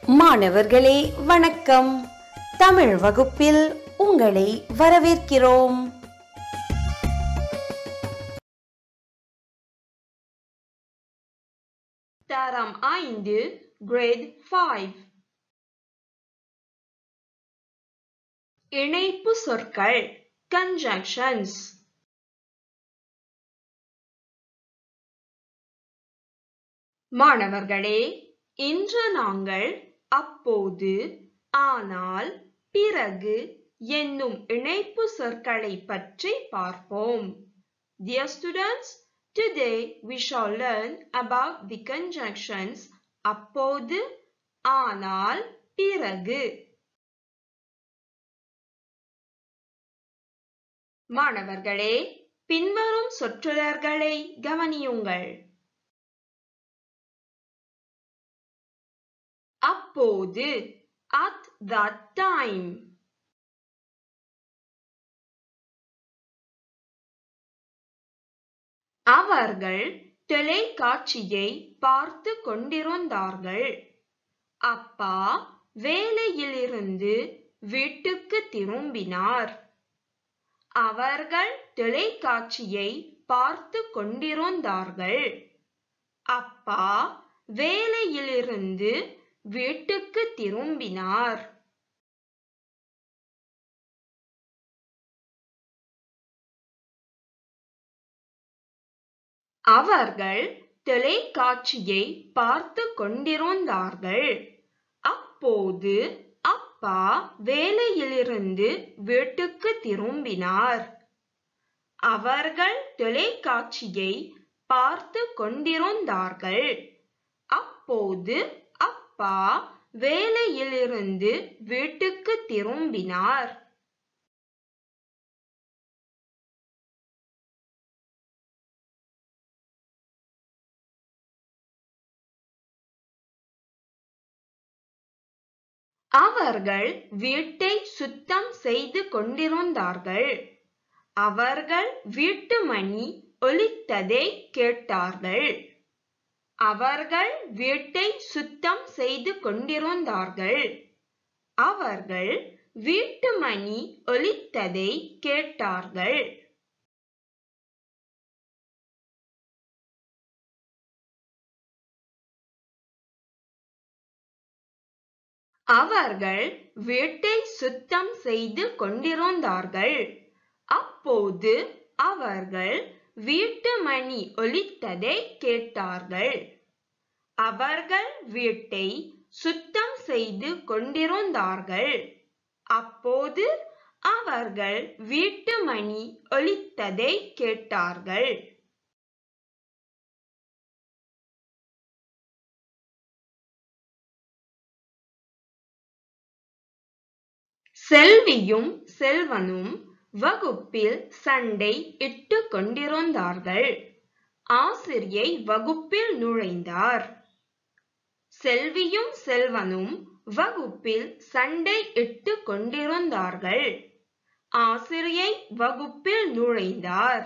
மாணவர்களே வணக்கம் தமிழ் வகுப்பில் உங்களை வரவேற்கிறோம் தரம் ஐந்து கிரேட் ஃபைவ் இணைப்பு சொற்கள் கன்ஜங்ஷன்ஸ் மாணவர்களே இன்று நாங்கள் அப்போது ஆனால் பிறகு என்னும் இணைப்பு சொற்களை பற்றி பார்ப்போம் Dear students, today we shall learn about the conjunctions அப்போது ஆனால் பிறகு மாணவர்களே பின்வரும் சொற்றொடர்களை கவனியுங்கள் அப்போது at that time அவர்கள் தொலைக்காட்சியை பார்த்து கொண்டிருந்தார்கள் அப்பா வேலையிலிருந்து வீட்டுக்கு திரும்பினார் அவர்கள் தொலைக்காட்சியை பார்த்து கொண்டிருந்தார்கள் அப்பா வேலையிலிருந்து வீட்டுக்கு திரும்பினார் அவர்கள் தொலைக்காட்சியை பார்த்து கொண்டிருந்தார்கள் அப்போது அப்பா வேலையிலிருந்து வீட்டுக்கு திரும்பினார் அவர்கள் தொலைக்காட்சியை பார்த்து கொண்டிருந்தார்கள் அப்போது அப்பா வேலையிலிருந்து வீட்டுக்கு திரும்பினார் அவர்கள் வீட்டை சுத்தம் செய்து கொண்டிருந்தார்கள் அவர்கள் வீட்டு மணி ஒலித்ததை கேட்டார்கள் அவர்கள் வீட்டை சுத்தம் செய்து கொண்டிருந்தார்கள் அவர்கள் வீட்டு மணி ஒலித்ததை கேட்டார்கள் அவர்கள் வீட்டை சுத்தம் செய்து கொண்டிருந்தார்கள் அப்போது அவர்கள் வீட்டு மணி ஒலித்ததை கேட்டார்கள் அவர்கள் வீட்டை சுத்தம் செய்து கொண்டிருந்தார்கள் அப்போது அவர்கள் வீட்டு மணி ஒலித்ததை கேட்டார்கள் செல்வியும் செல்வனும் வகுப்பில் சண்டை இட்டு கொண்டிருந்தார்கள் ஆசிரியை வகுப்பில் நுழைந்தார் செல்வியும் செல்வனும் வகுப்பில் சண்டை இட்டு கொண்டிருந்தார்கள் ஆசிரியை வகுப்பில் நுழைந்தார்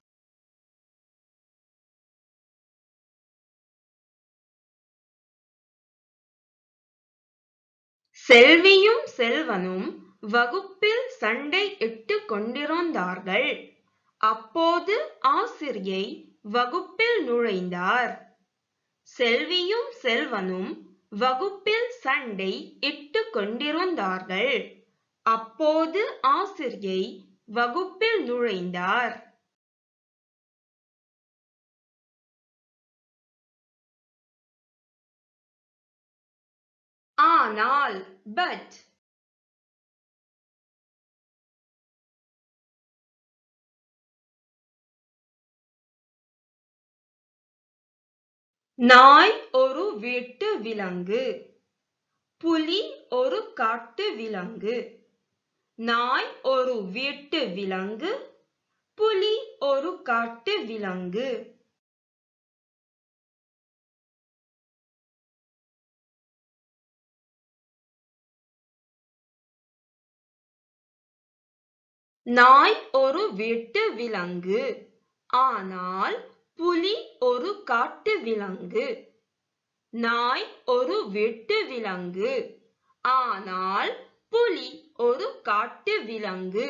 செல்வியும் செல்வனும் வகுப்பில் சண்டை இட்டு கொண்டிருந்தார்கள் அப்போது ஆசிரியை வகுப்பில் நுழைந்தார் செல்வியும் செல்வனும் வகுப்பில் சண்டை இட்டு கொண்டிருந்தார்கள் அப்போது ஆசிரியை வகுப்பில் நுழைந்தார் ஆனால் பட் நாய் ஒரு வீட்டு விலங்கு புலி ஒரு காட்டு விலங்கு நாய் ஒரு வீட்டு விலங்கு புலி ஒரு காட்டு விலங்கு நாய் ஒரு வீட்டு விலங்கு ஆனால் புலி ஒரு காட்டு விலங்கு நாய் ஒரு வீட்டு விலங்கு ஆனால் புலி ஒரு காட்டு விலங்கு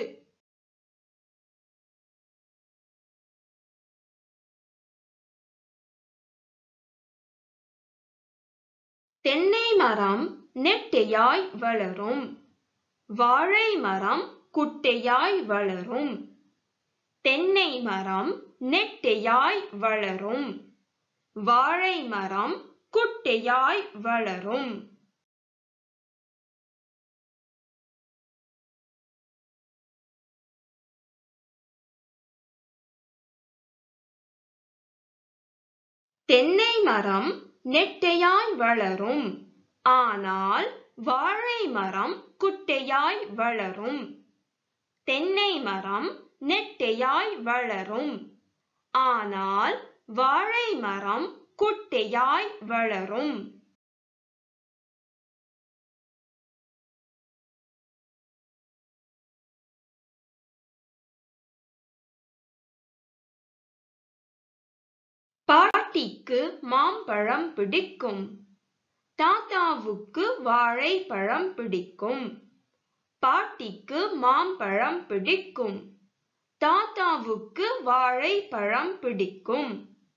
தென்னை மரம் நெட்டையாய் வளரும் வாழை மரம் குட்டையாய் வளரும் தென்னை மரம் நெட்டையாய் வளரும் வாழை மரம் குட்டையாய் வளரும் தென்னை மரம் நெட்டையாய் வளரும் ஆனால் வாழை மரம் குட்டையாய் வளரும் தென்னை மரம் நெட்டையாய் வளரும் ஆனால் வாழை மரம் குட்டையாய் வளரும் பாட்டிக்கு மாம்பழம் பிடிக்கும் தாத்தாவுக்கு வாழைப்பழம் பிடிக்கும் பாட்டிக்கு மாம்பழம் பிடிக்கும் தாத்தாவுக்கு வாழைப்பழம் பிடிக்கும்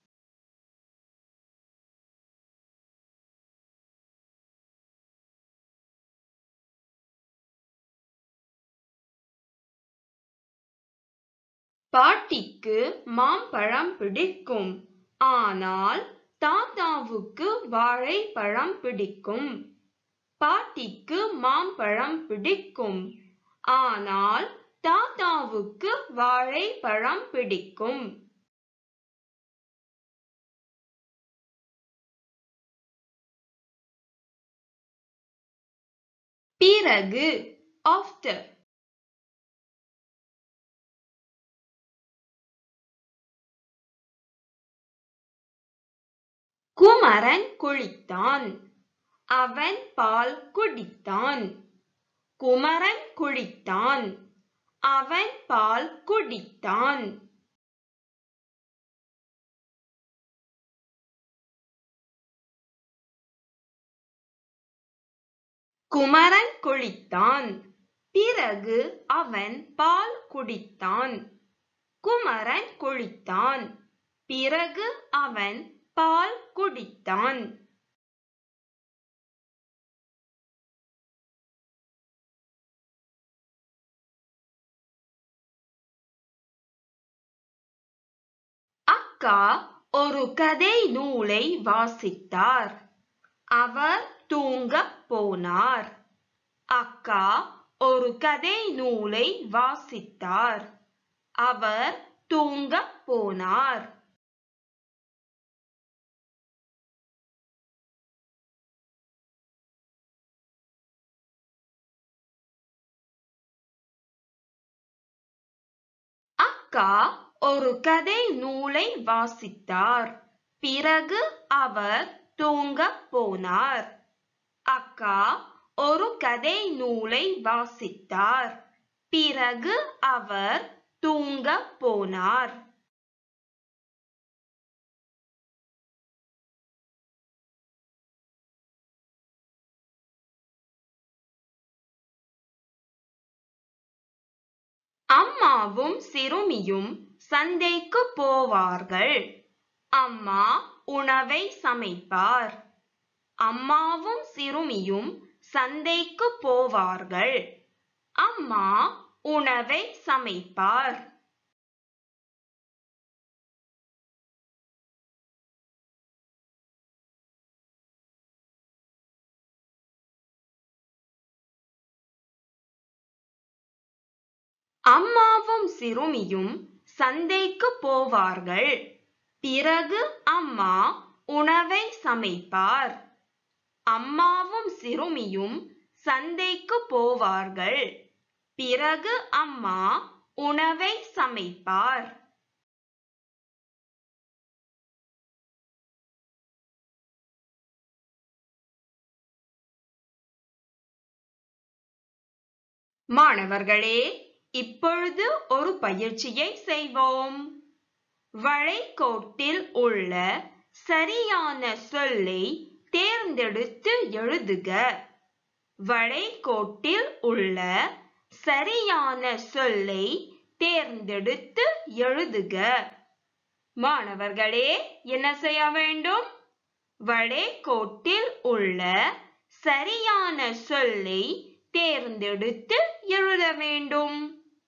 பாட்டிக்கு மாம்பழம் பிடிக்கும் ஆனால் தாத்தாவுக்கு வாழைப்பழம் பிடிக்கும் பாட்டிக்கு மாம்பழம் பிடிக்கும் ஆனால் தாத்தாவுக்கு வாழைப்பழம் பிடிக்கும் பிறகு ஆஃப்டர் குமரன் குளித்தான் அவன் பால் குடித்தான் குமரன் குளித்தான் அவன் பால் குடித்தான் குமரன் குளித்தான் பிறகு அவன் பால் குடித்தான் குமரன் குளித்தான் பிறகு அவன் பால் குடித்தான் அக்கா ஒரு கதை நூலை வாசித்தார் அவர் தூங்கப் போனார் அக்கா ஒரு கதை நூலை வாசித்தார் அவர் தூங்கப் போனார் அக்கா ஒரு கதை நூலை வாசித்தார் பிறகு அவர் தூங்கப் போனார் அக்கா ஒரு கதை நூலை வாசித்தார் பிறகு அவர் தூங்கப் போனார் அம்மாவும் சிறுமியும் சந்தைக்கு போவார்கள் அம்மா உணவை சமைப்பார் அம்மாவும் சிறுமியும் சந்தைக்கு போவார்கள் அம்மா உணவை சமைப்பார் அம்மாவும் சிறுமியும் சந்தைக்கு போவார்கள் பிறகு அம்மா உணவை சமைப்பார் அம்மாவும் சிறுமியும் சந்தைக்கு போவார்கள் பிறகு அம்மா உணவை சமைப்பார் மாணவர்களே இப்பொழுது ஒரு பயிற்சியை செய்வோம் வளைகோட்டில் உள்ள சரியான சொல்லை தேர்ந்தெடுத்து எழுதுக வளைகோட்டில் உள்ள சரியான சொல்லை தேர்ந்தெடுத்து எழுதுக மாணவர்களே என்ன செய்ய வேண்டும் வளைகோட்டில் உள்ள சரியான சொல்லை தேர்ந்தெடுத்து எழுத வேண்டும்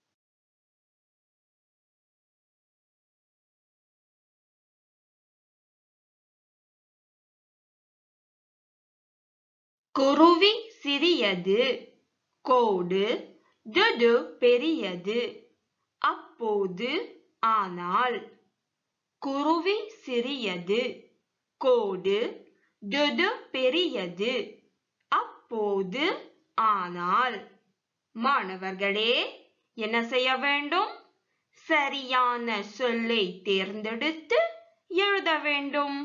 குருவி சிறியது கோடு துடு பெரியது அப்போது ஆனால் குருவி சிறியது கோடு துடு பெரியது அப்போது ஆனால் மாணவர்களே என்ன செய்ய வேண்டும் சரியான சொல்லை தேர்ந்தெடுத்து எழுத வேண்டும்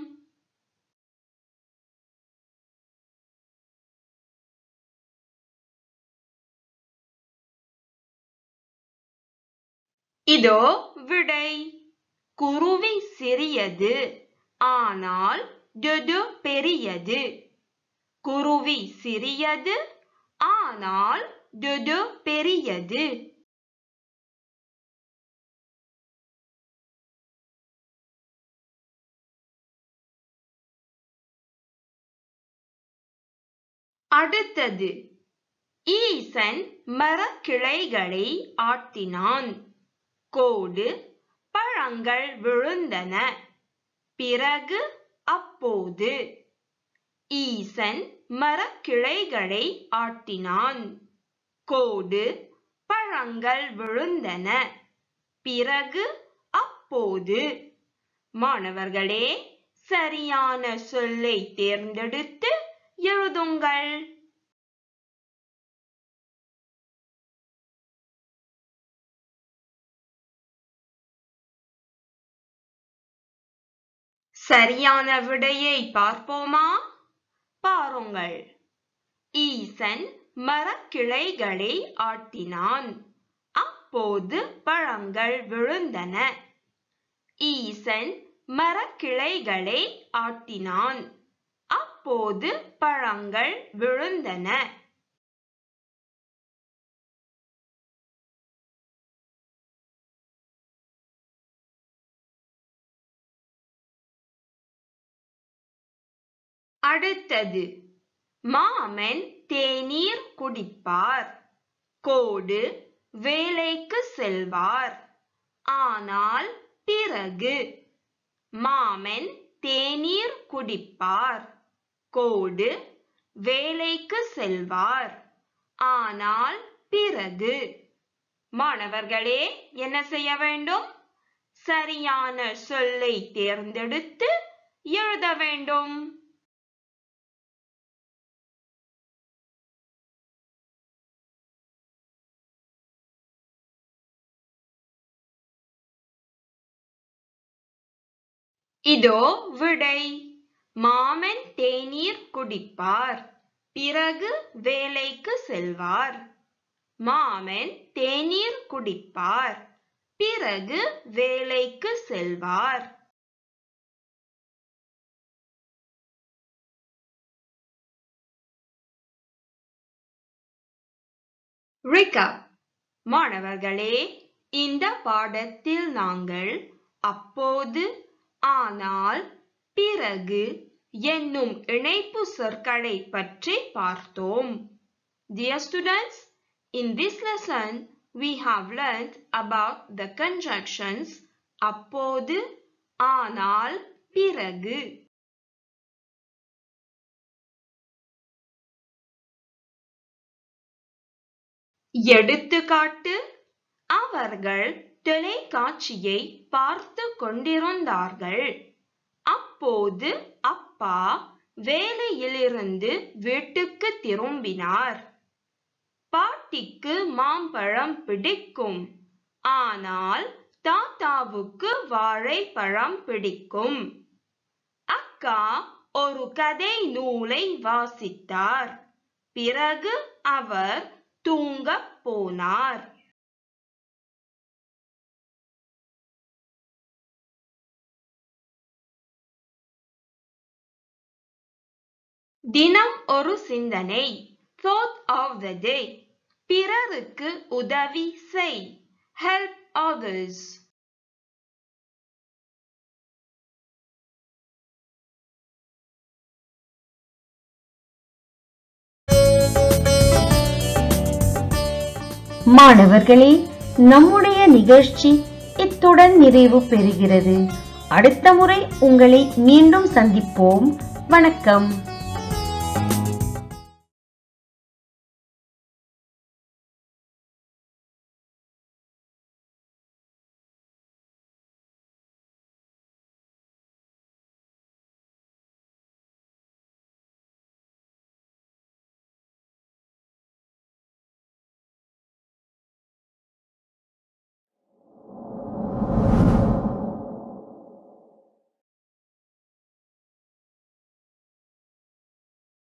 இதோ விடை குருவி சிறியது ஆனால் துடு பெரியது குருவி சிறியது ஆனால் துடு பெரியது அடுத்தது ஈசன் மரக்கிளைகளை ஆட்டினான் கோடு பழங்கள் விழுந்தன பிறகு அப்போது ஈசன் மரக்கிளைகளை ஆட்டினான் கோடு பழங்கள் விழுந்தன பிறகு அப்போது மாணவர்களே சரியான சொல்லை தேர்ந்தெடுத்து எழுதுங்கள் சரியான விடையை பார்ப்போமா பாருங்கள் ஈசன் மரக்கிளைகளை ஆட்டினான் அப்போது பழங்கள் விழுந்தன ஈசன் மரக்கிளைகளை ஆட்டினான் அப்போது பழங்கள் விழுந்தன அடுத்தது மாமன் தேநீர் குடிப்பார் கோடு வேலைக்கு செல்வார் ஆனால் பிறகு மாமன் தேநீர் குடிப்பார் கோடு வேலைக்கு செல்வார் ஆனால் பிறகு மாணவர்களே என்ன செய்ய வேண்டும் சரியான சொல்லை தேர்ந்தெடுத்து எழுத வேண்டும் இதோ விடை மாமன் தேநீர் குடிப்பார் பிறகு வேலைக்கு செல்வார் மாமன் தேநீர் குடிப்பார் பிறகு வேலைக்கு செல்வார் Recap மாணவர்களே இந்த பாடத்தில் நாங்கள் அப்போது ஆனால் பிறகு என்னும் இணைப்பு சொற்களை பற்றி பார்த்தோம் Dear students, in this lesson we have learnt about the conjunctions அப்போது ஆனால் பிறகு எடுத்துக்காட்டு அவர்கள் தொலைக்காட்சியை பார்த்து கொண்டிருந்தார்கள் அப்போது அப்பா வேலையிலிருந்து வீட்டுக்கு திரும்பினார் பாட்டிக்கு மாம்பழம் பிடிக்கும் ஆனால் தாத்தாவுக்கு வாழைப்பழம் பிடிக்கும் அக்கா ஒரு கதை நூலை வாசித்தார் பிறகு அவர் தூங்கப் போனார் தினம் ஒரு சிந்தனை thought of the day பிறருக்கு உதவி செய் help others மாணவர்களே நம்முடைய நிகழ்ச்சி இத்துடன் நிறைவு பெறுகிறது அடுத்த முறை உங்களை மீண்டும் சந்திப்போம் வணக்கம்